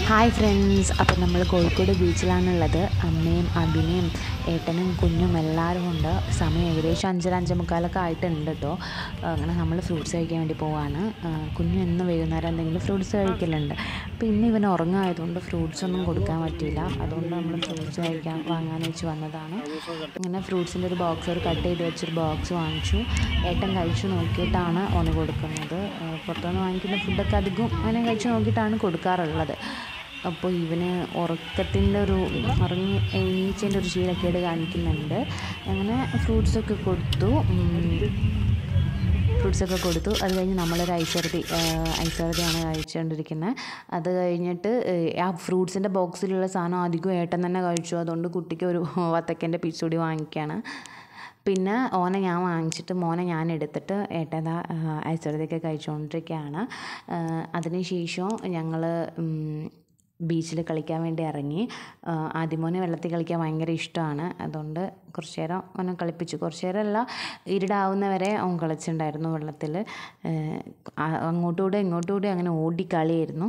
Hi friends അപ്പം നമ്മൾ കോഴിക്കോട് ബീച്ചിലാണുള്ളത് അമ്മയും അഭിനയും ഏട്ടനും കുഞ്ഞും എല്ലാവരും ഉണ്ട് സമയം ഏകദേശം അഞ്ചര അഞ്ചേ മുക്കാലൊക്കെ ആയിട്ടുണ്ട് കേട്ടോ അങ്ങനെ നമ്മൾ ഫ്രൂട്ട്സ് കഴിക്കാൻ വേണ്ടി പോവാണ് ആ, കുഞ്ഞു ഇന്ന് വൈകുന്നേരം എന്തെങ്കിലും ഫ്രൂട്ട്സ് കഴിക്കലുണ്ട് അപ്പോൾ ഇന്ന് ഇവൻ ഉറങ്ങായതുകൊണ്ട് ഫ്രൂട്ട്സ് ഒന്നും കൊടുക്കാൻ പറ്റിയില്ല അതുകൊണ്ട് നമ്മൾ ഫ്രൂട്ട്സ് കഴിക്കാൻ വാങ്ങാൻ വെച്ച് വന്നതാണ് അങ്ങനെ ഫ്രൂട്ട്സിൻ്റെ ഒരു ബോക്സ് ഒരു കട്ട് ചെയ്ത് വെച്ചൊരു ബോക്സ് വാങ്ങിച്ചു ഏട്ടൻ കഴിച്ചു നോക്കിയിട്ടാണ് ഓന് കൊടുക്കുന്നത് ആ, പുറത്തുനിന്ന് വാങ്ങിക്കുന്ന ഫുഡൊക്കെ അധികം അവനെ കഴിച്ച് നോക്കിയിട്ടാണ് കൊടുക്കാറുള്ളത് അപ്പോൾ ഇവന് ഉറക്കത്തിൻ്റെ ഒരു ഉറങ്ങി എണീച്ചതിൻ്റെ ഒരു ശീലക്കേട് കാണിക്കുന്നുണ്ട് അങ്ങനെ ഫ്രൂട്ട്സൊക്കെ കൊടുത്തു ഫ്രൂട്ട്സൊക്കെ കൊടുത്തു അത് കഴിഞ്ഞ് നമ്മളൊരു ഐസർതി ഐസർതിയാണ് കഴിച്ചുകൊണ്ടിരിക്കുന്നത് അത് കഴിഞ്ഞിട്ട് ഏഹ്, ആ ഫ്രൂട്ട്സിൻ്റെ ബോക്സിലുള്ള സാധനം അധികം ഏട്ടൻ തന്നെ കഴിച്ചു അതുകൊണ്ട് കുട്ടിക്ക് ഒരു വത്തക്കൻ്റെ പീസ് കൂടി വാങ്ങിക്കുകയാണ് പിന്നെ ഓനെ ഞാൻ വാങ്ങിച്ചിട്ട് മോനെ ഞാൻ എടുത്തിട്ട് ഏട്ടൻ ഐശ്വര്യതൊക്കെ കഴിച്ചുകൊണ്ടിരിക്കുകയാണ് അതിന് ശേഷം ഞങ്ങൾ ബീച്ചിൽ കളിക്കാൻ വേണ്ടി ഇറങ്ങി ആ, ആദ്യമോനെ വെള്ളത്തിൽ കളിക്കാൻ ഭയങ്കര ഇഷ്ടമാണ് അതുകൊണ്ട് കുറച്ച് നേരം അവനെ കളിപ്പിച്ചു കുറച്ച് നേരമല്ല ഇരുടാവുന്നവരെ അവൻ കളിച്ചിട്ടുണ്ടായിരുന്നു വെള്ളത്തിൽ അങ്ങോട്ടുകൂടെ ഇങ്ങോട്ടുകൂടെ അങ്ങനെ ഓടി കളിയായിരുന്നു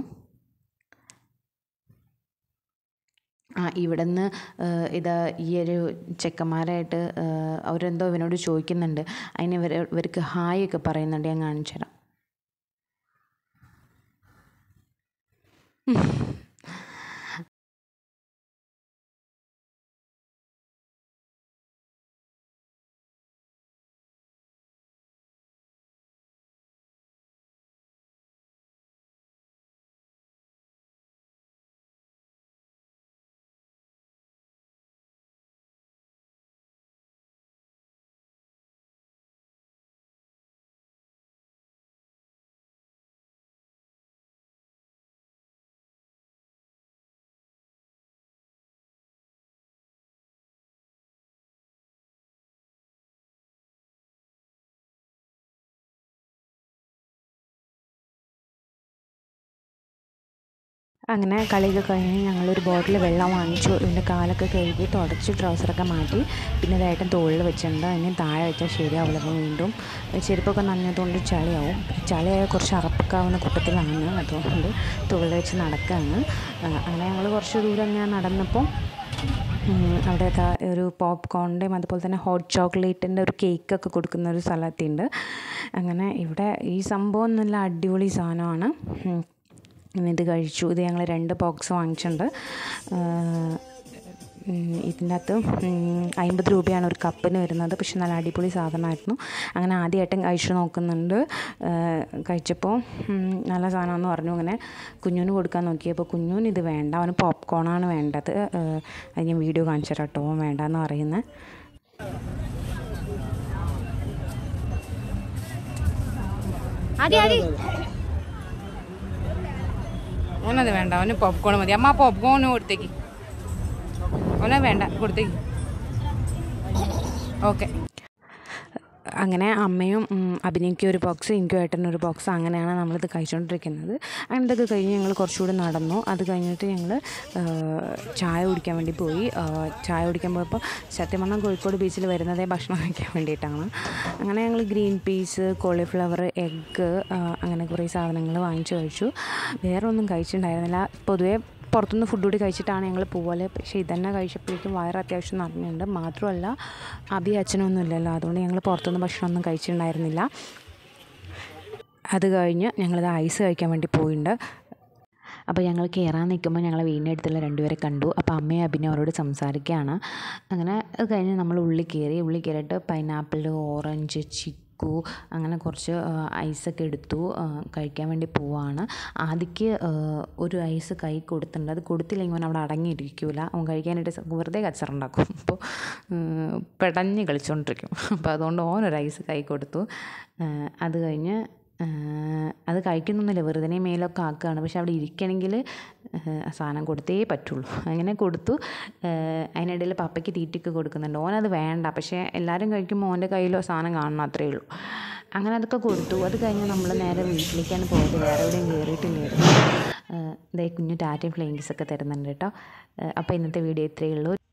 ആ ഇവിടുന്ന് ഇത് ഈ ഒരു ചെക്കന്മാരായിട്ട് ഏഹ്, അവരെന്തോ ഇവനോട് ചോദിക്കുന്നുണ്ട് അതിന് ഇവർ ഇവർക്ക് ഹായ് ഒക്കെ പറയുന്നുണ്ട് ഞാൻ കാണിച്ചു തരാം അങ്ങനെ കളിയൊക്കെ കഴിഞ്ഞ് ഞങ്ങളൊരു ബോട്ടിൽ വെള്ളം വാങ്ങിച്ചു ഇതിൻ്റെ കാലൊക്കെ കഴുകി തുടച്ച് ട്രൗസറൊക്കെ മാറ്റി പിന്നെ ഇതായിട്ടും തോളിൽ വെച്ചിട്ടുണ്ട് അതിന് താഴെ വെച്ചാൽ ശരിയാവില്ല അപ്പോൾ വീണ്ടും ചെരുപ്പൊക്കെ നനഞ്ഞതുകൊണ്ട് ചളിയാവും ചളിയായ കുറച്ച് അറപ്പൊക്കാവുന്ന കൂട്ടത്തിലാണ് അതുകൊണ്ട് തോളിൽ വെച്ച് നടക്കുകയാണ് ആ, അങ്ങനെ ഞങ്ങൾ കുറച്ച് ദൂരം ഇങ്ങനെ നടന്നപ്പോൾ ഉം, അവിടെ ദാ ഒരു പോപ്കോണിൻ്റെയും അതുപോലെ തന്നെ ഹോട്ട് ചോക്ലേറ്റിൻ്റെ ഒരു കേക്കൊക്കെ കൊടുക്കുന്ന ഒരു സ്ഥലത്തുണ്ട് അങ്ങനെ ഇവിടെ ഈ സംഭവം നല്ല അടിപൊളി സാധനമാണ് ഉം. പിന്നെ ഇത് കഴിച്ചു ഇത് ഞങ്ങൾ രണ്ട് ബോക്സ് വാങ്ങിച്ചിട്ടുണ്ട് ഇതിൻ്റെ അകത്ത് അമ്പത് രൂപയാണ് ഒരു കപ്പിന് വരുന്നത് പക്ഷെ നല്ല അടിപൊളി സാധനമായിരുന്നു അങ്ങനെ ആദ്യമായിട്ടും കഴിച്ചു നോക്കുന്നുണ്ട് ആ, കഴിച്ചപ്പോൾ ഉം, നല്ല സാധനമാണെന്ന് പറഞ്ഞു അങ്ങനെ കുഞ്ഞുന് കൊടുക്കാൻ നോക്കിയപ്പോൾ കുഞ്ഞുന് ഇത് വേണ്ട അവന് പോപ്കോണാണ് വേണ്ടത് ആ, അത് ഞാൻ വീഡിയോ കാണിച്ചു തരാം കേട്ടോ അവൻ വേണ്ടെന്ന് പറയുന്നത് ആദ്യം ആദ്യം ഓനത് വേണ്ട അവന് പോപ്കോൺ മതി അമ്മ പോപ്കോൺ കൊടുത്തേക്ക് ഓനെ വേണ്ട കൊടുത്തേക്ക് ഓക്കെ അങ്ങനെ അമ്മയും ഉം, അഭിനയ്ക്കും ഒരു ബോക്സ് എനിക്കും ഏട്ടനും ഒരു ബോക്സ് അങ്ങനെയാണ് നമ്മളിത് കഴിച്ചുകൊണ്ടിരിക്കുന്നത് അങ്ങനെ ഇതൊക്കെ കഴിഞ്ഞ് ഞങ്ങൾ കുറച്ചുകൂടി നടന്നു അത് കഴിഞ്ഞിട്ട് ഞങ്ങൾ ചായ കുടിക്കാൻ വേണ്ടി പോയി ആ, ചായ കുടിക്കാൻ പോയപ്പോൾ സത്യം പറഞ്ഞാൽ കോഴിക്കോട് ബീച്ചിൽ വരുന്നതേ ഭക്ഷണം കഴിക്കാൻ വേണ്ടിയിട്ടാണ് അങ്ങനെ ഞങ്ങൾ ഗ്രീൻ പീസ് കോളിഫ്ലവർ എഗ്ഗ് അങ്ങനെ കുറേ സാധനങ്ങൾ വാങ്ങിച്ചു കഴിച്ചു വേറെ ഒന്നും കഴിച്ചിട്ടുണ്ടായിരുന്നില്ല പൊതുവേ പുറത്തുനിന്ന് ഫുഡ് കൂടി കഴിച്ചിട്ടാണ് ഞങ്ങൾ പോകല് പക്ഷേ ഇതന്നെ കഴിച്ചപ്പോഴേക്കും വയറ് അത്യാവശ്യം നിറഞ്ഞിട്ടുണ്ട് മാത്രമല്ല അഭി അച്ഛനൊന്നും ഇല്ലല്ലോ അതുകൊണ്ട് ഞങ്ങൾ പുറത്തുനിന്ന് ഭക്ഷണമൊന്നും കഴിച്ചിട്ടുണ്ടായിരുന്നില്ല അത് കഴിഞ്ഞ് ഞങ്ങളിത് ഐസ് കഴിക്കാൻ വേണ്ടി പോയിട്ടുണ്ട് അപ്പോൾ ഞങ്ങൾ കയറാൻ നിൽക്കുമ്പോൾ ഞങ്ങളെ വീടിൻ്റെ അടുത്തുള്ള രണ്ടുപേരെ കണ്ടു അപ്പോൾ അമ്മയും അഭിനയം അവരോട് സംസാരിക്കുകയാണ് അങ്ങനെ അത് കഴിഞ്ഞ് നമ്മൾ ഉള്ളിൽ കയറി ഉള്ളിൽ കയറിയിട്ട് പൈനാപ്പിൾ ഓറഞ്ച് ചിക്കു അങ്ങനെ കുറച്ച് ആ, ഐസൊക്കെ എടുത്തു ആ, കഴിക്കാൻ വേണ്ടി പോവാണ് ആദ്യക്ക് ആ, ഒരു ഐസ് കൈ കൊടുത്തിട്ടുണ്ട് അത് കൊടുത്തില്ലെങ്കിൽ അവൻ അവിടെ അടങ്ങിയിരിക്കില്ല അവൻ കഴിക്കാനായിട്ട് സ- വെറുതെ കച്ചറുണ്ടാക്കും അപ്പോൾ പെടഞ്ഞ് കളിച്ചുകൊണ്ടിരിക്കും അപ്പോൾ അതുകൊണ്ട് ഓനൊരു ഐസ് കൈ കൊടുത്തു ആ, അത് കഴിഞ്ഞ് ആഹ് അത് കഴിക്കുന്നൊന്നുമില്ല വെറുതെ മേലൊക്കെ ആക്കുകയാണ് പക്ഷെ അവിടെ ഇരിക്കണമെങ്കിൽ ആ സാധനം കൊടുത്തേ പറ്റുള്ളൂ അങ്ങനെ കൊടുത്തു ആഹ് അതിനിടയിൽ പപ്പയ്ക്ക് തീറ്റയ്ക്ക് കൊടുക്കുന്നുണ്ട് ഓനത് വേണ്ട പക്ഷേ എല്ലാവരും കഴിക്കുമ്പോൾ ഓൻ്റെ കയ്യിലോ സാധനം കാണണം അത്രയേ ഉള്ളൂ അങ്ങനെ അതൊക്കെ കൊടുത്തു അത് കഴിഞ്ഞ് നമ്മൾ നേരെ വീട്ടിലേക്കാണ് പോയത് വേറെ എവിടെയും കയറിയിട്ടില്ലായിരുന്നു ആഹ് ദേ കുഞ്ഞു ടാറ്റയും ഫ്ലെയിങ്സ് ഒക്കെ തരുന്നുണ്ട് കേട്ടോ ആഹ് അപ്പോൾ ഇന്നത്തെ വീഡിയോ ഇത്രയേ ഉള്ളൂ